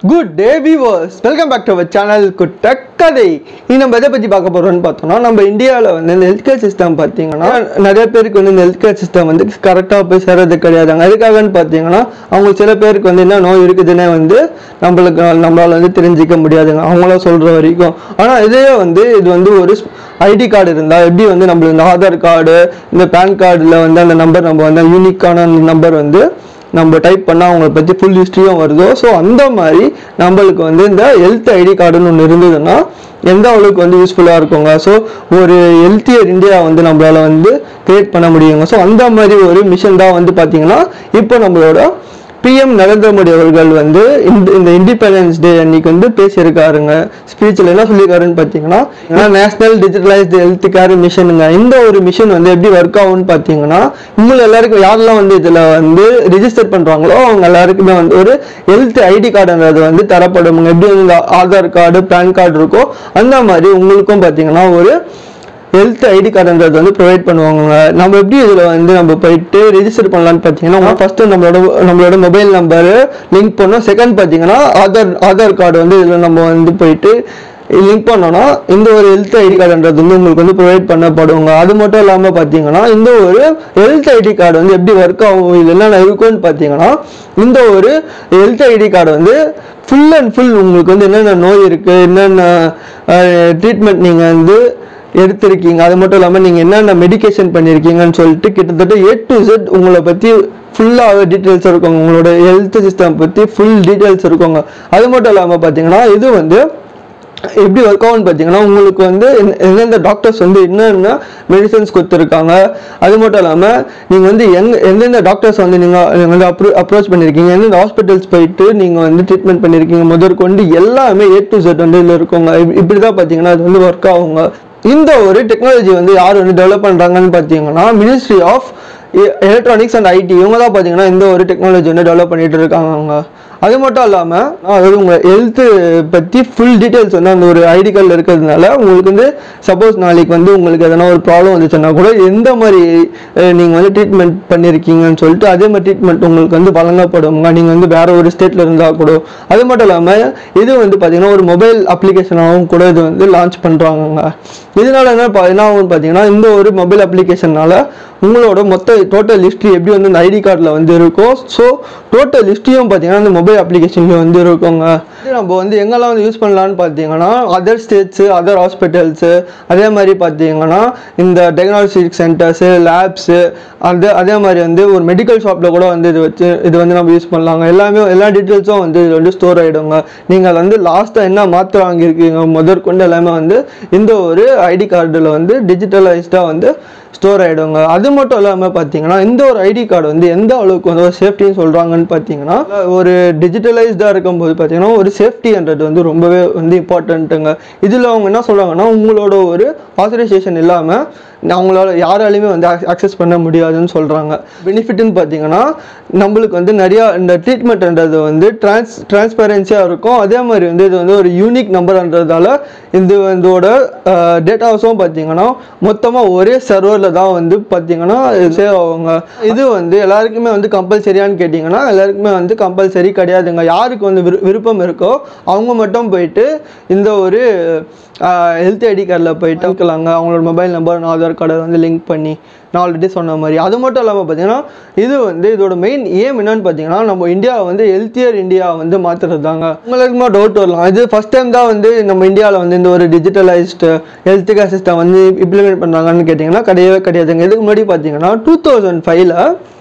good day viewers welcome back to our channel குட்ட கதை இது நம்ம எதை பற்றி பார்க்க போகிறோம்னு பார்த்தோம்னா நம்ம இந்தியாவில் வந்து இந்த ஹெல்த் கேர் சிஸ்டம் பார்த்தீங்கன்னா நிறைய பேருக்கு வந்து இந்த ஹெல்த் கேர் சிஸ்டம் வந்து கரெக்டாக போய் சேர்றது கிடையாதுங்க எதுக்காகன்னு பார்த்தீங்கன்னா அவங்க சில பேருக்கு வந்து என்ன நோய் இருக்குதுன்னே வந்து நம்மளுக்கு நம்மளால வந்து தெரிஞ்சிக்க முடியாதுங்க அவங்கள சொல்கிற வரைக்கும் ஆனால் இதே வந்து இது வந்து ஒரு ஐடி கார்டு இருந்தால் எப்படி வந்து நம்மளுக்கு இந்த ஆதார் கார்டு இந்த பேன் கார்டில் வந்து அந்த நம்பர் நம்ம வந்து யூனிக்கான நம்பர் வந்து நம்ம டைப் பண்ணால் அவங்கள பற்றி ஃபுல் ஹிஸ்ட்ரியும் வருதோ ஸோ அந்த மாதிரி நம்மளுக்கு வந்து இந்த ஹெல்த் ஐடி கார்டுன்னு ஒன்று இருந்ததுன்னா எந்த அளவுக்கு வந்து யூஸ்ஃபுல்லாக இருக்குங்க ஸோ ஒரு ஹெல்த்தியர் இந்தியா வந்து நம்மளால வந்து கிரியேட் பண்ண முடியுங்க ஸோ அந்த மாதிரி ஒரு மிஷன் தான் வந்து பார்த்தீங்கன்னா இப்போ நம்மளோட பிஎம் நரேந்திர மோடி அவர்கள் வந்து இந்த இந்த இண்டிபெண்டன்ஸ் டே அன்னைக்கு வந்து பேசியிருக்காருங்க ஸ்பீச்சில் என்ன சொல்லியிருக்காருன்னு பார்த்தீங்கன்னா நேஷனல் டிஜிட்டலைஸ்டு ஹெல்த் கேர் மிஷனுங்க இந்த ஒரு மிஷன் வந்து எப்படி ஒர்க் ஆகும்னு பார்த்தீங்கன்னா உங்களை எல்லாருக்கும் யாரெல்லாம் வந்து இதில் வந்து ரிஜிஸ்டர் பண்ணுறாங்களோ அவங்க எல்லாருக்குமே வந்து ஒரு ஹெல்த் ஐடி கார்டுன்றது வந்து தரப்படுங்க எப்படி வந்து இந்த ஆதார் கார்டு பேன் கார்டு இருக்கோ அந்த மாதிரி உங்களுக்கும் பார்த்தீங்கன்னா ஒரு ஹெல்த் ஐடி கார்டுன்றது வந்து ப்ரொவைட் பண்ணுவாங்க நம்ம எப்படி இதில் வந்து நம்ம போயிட்டு ரெஜிஸ்டர் பண்ணலாம்னு பார்த்தீங்கன்னா ஃபஸ்ட்டு நம்மளோட நம்மளோட மொபைல் நம்பரு லிங்க் பண்ணோம் செகண்ட் பார்த்தீங்கன்னா ஆதார் ஆதார் கார்டு வந்து இதில் நம்ம வந்து போயிட்டு லிங்க் பண்ணோம்னா இந்த ஒரு ஹெல்த் ஐடி கார்டுன்றது வந்து உங்களுக்கு வந்து ப்ரொவைட் பண்ணப்படுங்க அது மட்டும் இல்லாமல் பார்த்தீங்கன்னா இந்த ஒரு ஹெல்த் ஐடி கார்டு வந்து எப்படி ஒர்க் ஆகும் இது என்னென்ன இருக்கும்னு பார்த்தீங்கன்னா இந்த ஒரு ஹெல்த் ஐடி கார்டு வந்து ஃபுல் அண்ட் ஃபுல் உங்களுக்கு வந்து என்னென்ன நோய் இருக்குது என்னென்ன ட்ரீட்மெண்ட் நீங்கள் வந்து எடுத்திருக்கீங்க அது மட்டும் இல்லாமல் நீங்கள் என்னென்ன மெடிகேஷன் பண்ணியிருக்கீங்கன்னு சொல்லிட்டு கிட்டத்தட்ட ஏ டு Z உங்களை பற்றி ஃபுல்லாக டீட்டெயில்ஸ் இருக்குங்க உங்களோட ஹெல்த் சிஸ்டம் பற்றி ஃபுல் டீட்டெயில்ஸ் இருக்குங்க அது மட்டும் இல்லாமல் பார்த்தீங்கன்னா இது வந்து எப்படி ஒர்க் ஆகும்னு பார்த்தீங்கன்னா உங்களுக்கு வந்து எந்த- எந்தெந்த டாக்டர்ஸ் வந்து என்னென்ன மெடிசன்ஸ் கொடுத்துருக்காங்க அது மட்டும் இல்லாமல் நீங்கள் வந்து எங்க எந்தெந்த டாக்டர்ஸ் வந்து நீங்கள் நீங்கள் வந்து அப்ரோ அப்ரோச் பண்ணியிருக்கீங்க எந்தெந்த ஹாஸ்பிட்டல்ஸ் போயிட்டு நீங்கள் வந்து ட்ரீட்மெண்ட் பண்ணியிருக்கீங்க முதற்கொண்டு எல்லாமே ஏ டு Z வந்து இதில் இருக்குங்க இப்- இப்படி தான் பார்த்தீங்கன்னா அது வந்து ஒர்க் ஆகுங்க இந்த ஒரு டெக்னாலஜி வந்து யார் வந்து டெவலப் பண்ணுறாங்கன்னு பார்த்தீங்கன்னா ministry of electronics and IT இவங்க தான் பார்த்தீங்கன்னா இந்த ஒரு டெக்னாலஜி வந்து டெவலப் பண்ணிட்டு இருக்காங்க அவங்க அது மட்டும் இல்லாமல் அதாவது உங்கள் ஹெல்த்து பற்றி ஃபுல் டீட்டெயில்ஸ் வந்து அந்த ஒரு ஐடி கார்டில் இருக்கிறதுனால உங்களுக்கு வந்து சப்போஸ் நாளைக்கு வந்து உங்களுக்கு எதனா ஒரு ப்ராப்ளம் வந்துச்சுன்னா கூட எந்த மாதிரி நீங்கள் வந்து ட்ரீட்மெண்ட் பண்ணியிருக்கீங்கன்னு சொல்லிட்டு அதே மாதிரி ட்ரீட்மெண்ட் உங்களுக்கு வந்து வழங்கப்படுங்க நீங்கள் வந்து வேற ஒரு ஸ்டேட்டில் இருந்தால் கூட அது மட்டும் இல்லாமல் இது வந்து பார்த்தீங்கன்னா ஒரு மொபைல் அப்ளிகேஷனாகவும் கூட இது வந்து லான்ச் பண்ணுறாங்கங்க இதனால என்ன பா- என்ன ஆகும்னு பார்த்தீங்கன்னா இந்த ஒரு மொபைல் அப்ளிகேஷனால உங்களோட மொத்த டோட்டல் ஹிஸ்ட்ரி எப்படி வந்து இந்த ஐடி கார்டில் வந்து இருக்கும் ஸோ டோட்டல் ஹிஸ்ட்ரியும் பார்த்தீங்கன்னா இந்த மொபைல் அப்ளிகேஷன்லேயும் வந்து இருக்குங்க இது நம்ம வந்து எங்கெல்லாம் வந்து யூஸ் பண்ணலாம்னு பார்த்தீங்கன்னா அதர் ஸ்டேட்ஸு அதர் ஹாஸ்பிட்டல்ஸு அதே மாதிரி பார்த்தீங்கன்னா இந்த டெக்னாலஜி சென்டர்ஸு லேப்ஸு அது அதே மாதிரி வந்து ஒரு மெடிக்கல் ஷாப்பில் கூட வந்து இது வச்சு இது வந்து நம்ம யூஸ் பண்ணலாங்க எல்லாமே எல்லா டீட்டெயில்ஸும் வந்து இது வந்து ஸ்டோர் ஆகிடுங்க நீங்கள் வந்து லாஸ்ட்டாக என்ன மாற்ற வாங்கியிருக்கீங்க முதற்கொண்டு எல்லாமே வந்து இந்த ஒரு ஐடி கார்டில் வந்து டிஜிட்டலைஸ்டாக வந்து ஸ்டோர் ஆகிடுங்க அது மட்டும் இல்லாமல் பார்த்தீங்கன்னா இந்த ஒரு ஐடி கார்டு வந்து எந்த அளவுக்கு வந்து ஒரு சேஃப்டின்னு சொல்கிறாங்கன்னு பார்த்தீங்கன்னா ஒரு டிஜிட்டலைஸ்டாக இருக்கும்போது பார்த்தீங்கன்னா ஒரு சேஃப்டின்றது வந்து ரொம்பவே வந்து இம்பார்ட்டண்ட்டுங்க இதில் அவங்க என்ன சொல்கிறாங்கன்னா உங்களோட ஒரு ஆத்தரைசேஷன் இல்லாமல் அவங்களால யாராலையுமே வந்து அக்சஸ் பண்ண முடியாதுன்னு சொல்கிறாங்க பெனிஃபிட்னு பார்த்தீங்கன்னா நம்மளுக்கு வந்து நிறையா இந்த ட்ரீட்மெண்ட்ன்றது வந்து ட்ரான்ஸ் டிரான்ஸ்பரன்சியாக இருக்கும் அதே மாதிரி வந்து இது வந்து ஒரு யூனிக் நம்பர்ன்றதால இந்த இதோட டேட்டாஸும் பார்த்தீங்கன்னா மொத்தமாக ஒரே சர்வரில் தான் வந்து பார்த்தீங்கன்னா சேவ் ஆகுங்க இது வந்து எல்லாருக்குமே வந்து கம்பல்சரியான்னு கேட்டிங்கன்னா எல்லாருக்குமே வந்து கம்பல்சரி கிடையாதுங்க யாருக்கு வந்து விரு விருப்பம் இருக்கோ அவங்க மட்டும் போயிட்டு இந்த ஒரு ஹெல்த் ஐடி கார்டில் போயிட்டு இருக்கலாங்க அவங்களோட மொபைல் நம்பர் ஆதார் கார்டை வந்து லிங்க் பண்ணி நான் ஆல்ரெடி சொன்ன மாதிரி அது மட்டும் இல்லாமல் பார்த்தீங்கன்னா இது வந்து இதோட மெயின் ஏம் என்னன்னு பார்த்தீங்கன்னா நம்ம இந்தியாவை வந்து ஹெல்த்தியர் இந்தியா வந்து மாற்றுறது தாங்க உங்களுக்கு டவுட் வரலாம் இது ஃபஸ்ட் டைம் தான் வந்து நம்ம இந்தியாவில் வந்து இந்த ஒரு டிஜிட்டலைஸ்டு ஹெல்த் கேர் சிஸ்டம் வந்து இம்ப்ளிமெண்ட் பண்ணுறாங்கன்னு கேட்டிங்கன்னா கிடையவே கிடையாதுங்க இதுக்கு முன்னாடி பார்த்தீங்கன்னா டூ தௌசண்ட் ஃபைவ்ல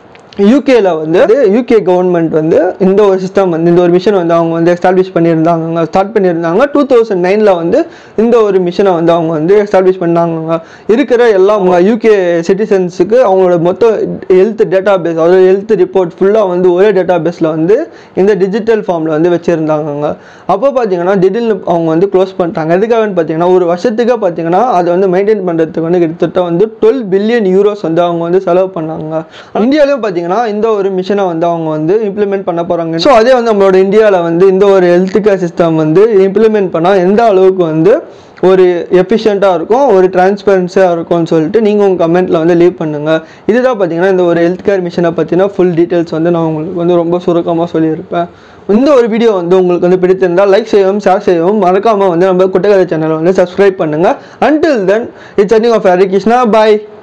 யூகேல வந்து யூகே கவர்மெண்ட் வந்து இந்த ஒரு சிஸ்டம் வந்து இந்த ஒரு மிஷன் வந்து அவங்க வந்து எஸ்டாப்ளிஷ் பண்ணியிருந்தாங்க ஸ்டார்ட் பண்ணியிருந்தாங்க டூ தௌசண்ட் நைனில் வந்து இந்த ஒரு மிஷனை வந்து அவங்க வந்து எஸ்டாப்ளிஷ் பண்ணாங்க இருக்கிற எல்லா யூகே சிட்டிசன்ஸுக்கு அவங்களோட மொத்த ஹெல்த் டேட்டா பேஸ் அதாவது ஹெல்த் ரிப்போர்ட் ஃபுல்லாக வந்து ஒரே டேட்டா பேஸில் வந்து இந்த டிஜிட்டல் ஃபார்மில் வந்து வச்சுருந்தாங்க அப்போ பார்த்தீங்கன்னா திடீர்னு அவங்க வந்து க்ளோஸ் பண்ணிட்டாங்க எதுக்காகன்னு பார்த்தீங்கன்னா ஒரு வருஷத்துக்கு பார்த்தீங்கன்னா அதை வந்து மெயின்டைன் பண்ணுறதுக்கு வந்து கிட்டத்தட்ட வந்து டுவெல் பில்லியன் யூரோஸ் வந்து அவங்க வந்து செலவு பண்ணாங்க இந்தியாவிலையும் பார்த்தீங்கன்னா பார்த்தீங்கன்னா இந்த ஒரு மிஷனை வந்து அவங்க வந்து இம்ப்ளிமெண்ட் பண்ண போகிறாங்க ஸோ அதே வந்து நம்மளோட இந்தியாவில் வந்து இந்த ஒரு ஹெல்த் கேர் சிஸ்டம் வந்து இம்ப்ளிமெண்ட் பண்ணால் எந்த அளவுக்கு வந்து ஒரு எஃபிஷியண்ட்டாக இருக்கும் ஒரு டிரான்ஸ்பரன்சியாக இருக்கும்னு சொல்லிட்டு நீங்கள் உங்கள் கமெண்ட்டில் வந்து லீவ் பண்ணுங்கள் இதுதான் பார்த்தீங்கன்னா இந்த ஒரு ஹெல்த் கேர் மிஷனை பற்றின ஃபுல் டீட்டெயில்ஸ் வந்து நான் உங்களுக்கு வந்து ரொம்ப சுருக்கமாக சொல்லியிருப்பேன் இந்த ஒரு வீடியோ வந்து உங்களுக்கு வந்து பிடித்திருந்தால் லைக் செய்யவும் ஷேர் செய்யவும் மறக்காமல் வந்து நம்ம குட்டகதை சேனலை வந்து சப்ஸ்கிரைப் பண்ணுங்கள் until then it's ending of Hari Krishna bye